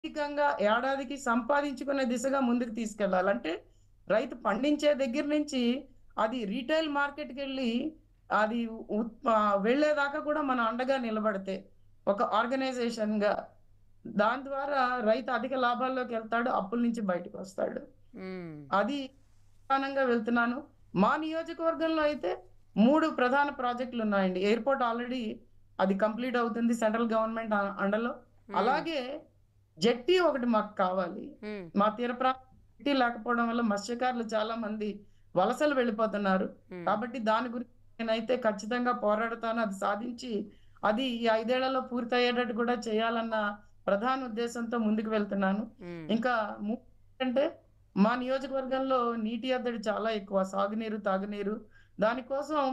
ఆర్థికంగా ఏడాదికి సంపాదించుకునే దిశగా ముందుకు తీసుకెళ్లాలంటే రైతు పండించే దగ్గర నుంచి అది రీటైల్ మార్కెట్కి వెళ్ళి అది ఉత్- ఆ, వెళ్ళేదాకా కూడా మనం అండగా నిలబడితే ఒక ఆర్గనైజేషన్ గా దాని ద్వారా రైతు అధిక లాభాల్లోకి వెళ్తాడు అప్పుల నుంచి బయటకు వస్తాడు మ్మ్. అది ప్రధానంగా వెళ్తున్నాను మా నియోజకవర్గంలో అయితే మూడు ప్రధాన ప్రాజెక్టులు ఉన్నాయండి ఎయిర్పోర్ట్ ఆల్రెడీ అది కంప్లీట్ అవుతుంది సెంట్రల్ గవర్నమెంట్ అ- అండలో అలాగే జెట్టి ఒకటి మాకు కావాలి మ్మ్. మా తీర ప్రాంతం జెట్టి లేకపోవడం వల్ల మత్స్యకారులు చాలా మంది వలసలు వెళ్ళిపోతున్నారు మ్మ్. కాబట్టి దాని గురించి నేనైతే ఖచ్చితంగా పోరాడతాను అది సాధించి అది ఈ ఐదేళ్లలో పూర్తయ్యేటట్టు కూడా చేయాలన్న ప్రధాన ఉద్దేశంతో ముందుకు వెళ్తున్నాను మ్మ్. ఇంకా ము- అంటే మా నియోజకవర్గంలో నీటి ఎద్దడి చాలా ఎక్కువ సాగునీరు తాగునీరు దానికోసం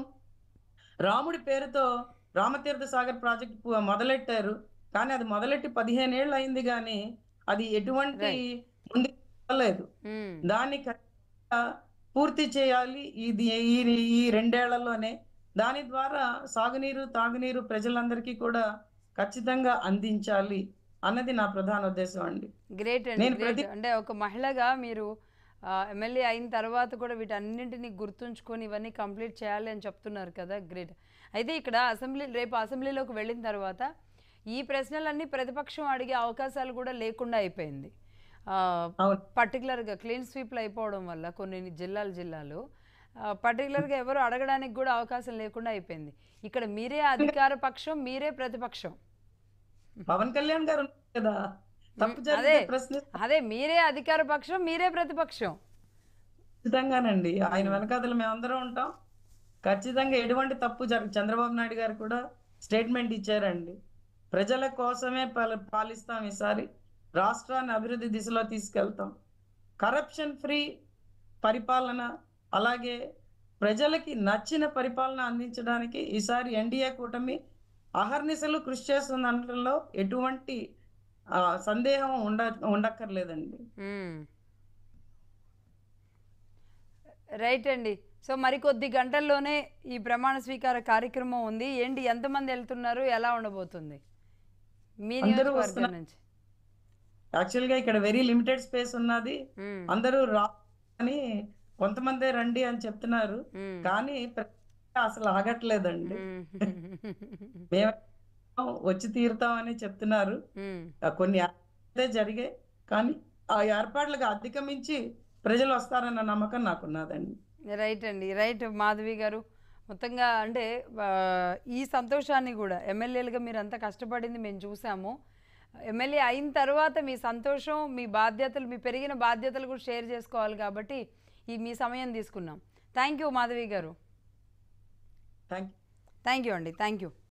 రాముడి పేరుతో రామతీర్థ సాగర్ ప్రాజెక్ట్ పు- మొదలెట్టారు కానీ అది మొదలెట్టి పదిహేను ఏళ్ళు అయింది కానీ అది ఎటువంటి ముందుకు వెళ్ళలేదు మ్మ్. దాన్ని ఖచ్చితంగా పూర్తి చేయాలి ఇది ఈ ఈ రెండేళ్లలోనే దాని ద్వారా సాగునీరు తాగునీరు ప్రజలందరికీ కూడా ఖచ్చితంగా అందించాలి అన్నది నా ప్రధాన ఉద్దేశం అండి గ్రేట్ అండి నేను గ్రేట్ ప్రతి- అంటే ఒక మహిళగా మీరు ఎమ్మెల్యే అయిన తర్వాత కూడా వీటన్నింటినీ గుర్తుంచుకొని ఇవన్నీ కంప్లీట్ చేయాలి అని చెప్తున్నారు కదా గ్రేట్ అయితే ఇక్కడ అసెంబ్లీ రేపు అసెంబ్లీలోకి వెళ్ళిన తర్వాత ఈ ప్రశ్నలన్నీ ప్రతిపక్షం అడిగే అవకాశాలు కూడా లేకుండా అయిపోయింది అవును పర్టికులర్గా క్లీన్ స్వీప్లు అయిపోవడం వల్ల కొన్ని జిల్లాలు జిల్లాలు పర్టికులర్గా ఎవరు అడగడానికి కూడా అవకాశం లేకుండా అయిపోయింది ఇక్కడ మీరే అధికార పక్షం మీరే ప్రతిపక్షం పవన్ కళ్యాణ్ గారు ఉన్నారు కదా తప్పు అదే జరిగితే ప్రశ్న అదే మీరే అధికార పక్షం మీరే ప్రతిపక్షం ఖచ్చితంగానండి ఆయన వెనకాతలు మేమందరం ఉంటాం ఖచ్చితంగా ఎటువంటి తప్పు జరగ చంద్రబాబు నాయుడు గారు కూడా స్టేట్మెంట్ ఇచ్చారండి ప్రజల కోసమే పాల- పాలిస్తాం ఈసారి రాష్ట్రాన్ని అభివృద్ధి దిశలో తీసుకెళ్తాం కరప్షన్ ఫ్రీ పరిపాలన అలాగే ప్రజలకి నచ్చిన పరిపాలన అందించడానికి ఈసారి ఎన్డీఏ కూటమి అహర్నిశలు కృషి చేస్తుందనడంలో ఎటువంటి ఆ, సందేహం ఉండ ఉండక్కర్లేదండి మ్మ్. రైట్ అండి సో మరికొద్ది గంటల్లోనే ఈ ప్రమాణ స్వీకార కార్యక్రమం ఉంది ఏంటి ఎంతమంది వెళ్తున్నారు ఎలా ఉండబోతుంది మీ అందరూ నియోజకవర్గం వస్తున్నారు. నుంచి యాక్చువల్ గా ఇక్కడ వెరీ లిమిటెడ్ స్పేస్ ఉన్నది మ్మ్. అందరూ రా అని కొంతమందే రండి అని చెప్తున్నారు మ్మ్. కానీ ప్రజలు అసలు ఆగట్లేదండి మ్మ్. మేము వచ్చి తీరుతామని చెప్తున్నారు మ్మ్. ఆ కొన్ని అయితే జరిగాయి కానీ ఆ ఏర్పాట్లకు అధిగమించి ప్రజలు వస్తారన్న నమ్మకం నాకున్నదండి రైట్ అండి రైట్ మాధవి గారు మొత్తంగా అంటే ఆ, ఈ సంతోషాన్ని కూడా ఎమ్మెల్యేలుగా మీరు అంత కష్టపడింది మేము చూసాము ఎమ్మెల్యే అయిన తర్వాత మీ సంతోషం మీ బాధ్యతలు మీ పెరిగిన బాధ్యతలు కూడా షేర్ చేసుకోవాలి కాబట్టి ఈ మీ సమయం తీసుకున్నాం thank you Madhavi garu thank thank you అండి థ్యాంక్ యూ